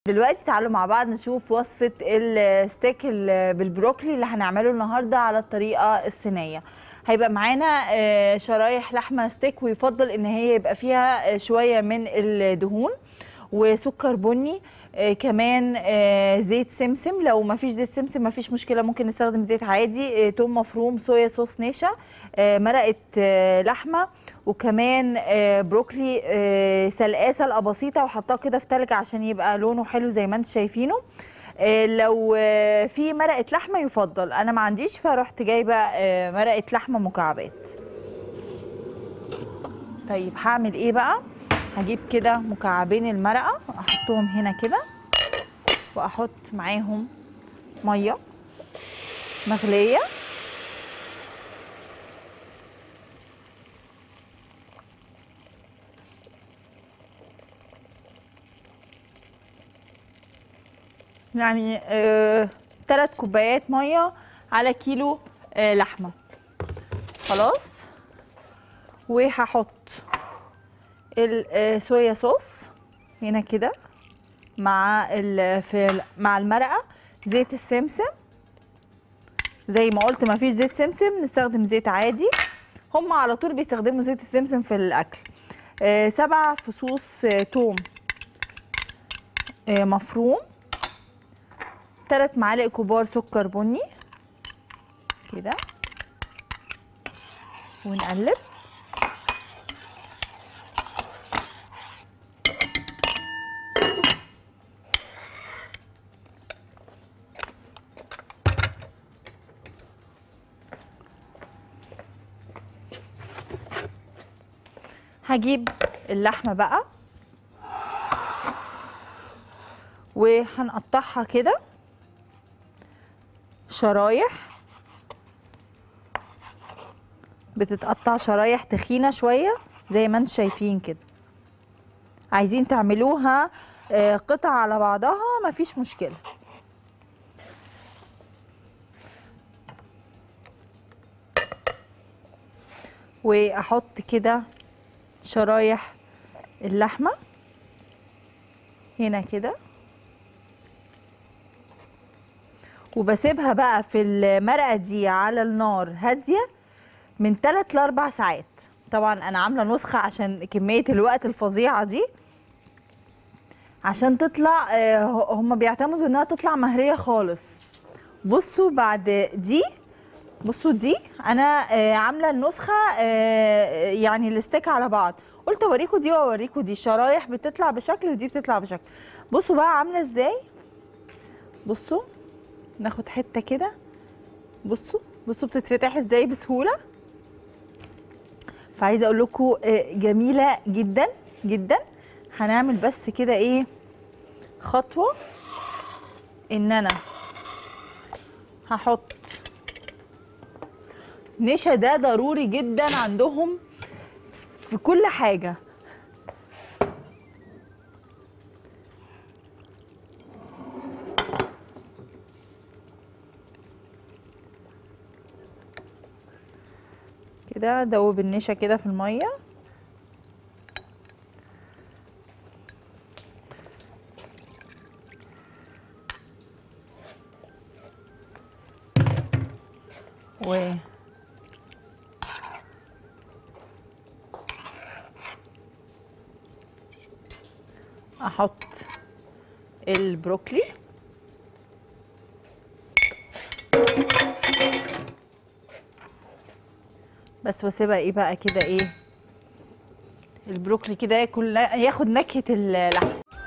دلوقتي تعالوا مع بعض نشوف وصفة الستيك ال- بالبروكلي اللي هنعمله النهاردة على الطريقة الصينية هيبقى معانا آه، شرايح لحمة ستيك ويفضل ان هي يبقى فيها آه، شوية من الدهون وسكر بني آه، كمان آه، زيت سمسم لو ما فيش زيت سمسم ما فيش مشكلة ممكن نستخدم زيت عادي آه، توم مفروم صويا صوص نشا آه، مرقة آه، لحمة وكمان آه، بروكلي آه، سلقاه سلقة بسيطة وحطاه كده في تلج عشان يبقى لونه حلو زي ما انتم شايفينه آه، لو آه، في مرقة لحمة يفضل انا ما عنديش فرحت جايبة آه، مرقة لحمة مكعبات طيب هعمل ايه بقى هجيب كده مكعبين المرقه احطهم هنا كده واحط معاهم ميه مغليه يعني آه، تلات كوبايات ميه على كيلو آه، لحمه خلاص وهحط الصويا صوص هنا كده مع ال- في مع المرقه زيت السمسم زي ما قلت ما فيش زيت سمسم نستخدم زيت عادي هم على طول بيستخدموا زيت السمسم في الاكل آه، سبع فصوص آه، توم آه، مفروم ثلاث معالق كبار سكر بني كده ونقلب هجيب اللحمة بقى وهنقطعها كده شرايح بتتقطع شرايح تخينة شوية زي ما انتم شايفين كده عايزين تعملوها آه، قطع على بعضها مفيش مشكلة واحط كده شرايح اللحمة هنا كده وبسيبها بقى في المرقة دي على النار هادية من 3 ل 4 ساعات طبعا انا عاملة نسخة عشان كمية الوقت الفظيعة دي عشان تطلع آه، هم بيعتمدوا انها تطلع مهرية خالص بصوا بعد دي بصوا دي انا آه، عامله النسخه آه، يعني الستيك على بعض قلت اوريكم دي واوريكم دي شرايح بتطلع بشكل ودي بتطلع بشكل بصوا بقى عامله ازاي بصوا ناخد حته كده بصوا بصوا بتتفتح ازاي بسهوله فعايزه اقول لكم آه، جميله جدا جدا هنعمل بس كده ايه خطوه ان انا هحط نشا ده ضروري جدا عندهم في كل حاجة كده دوب النشا كده في المية و احط البروكلي بس واسيبها ايه بقى كده ايه البروكلي كده ياكل ياخد نكهه اللحم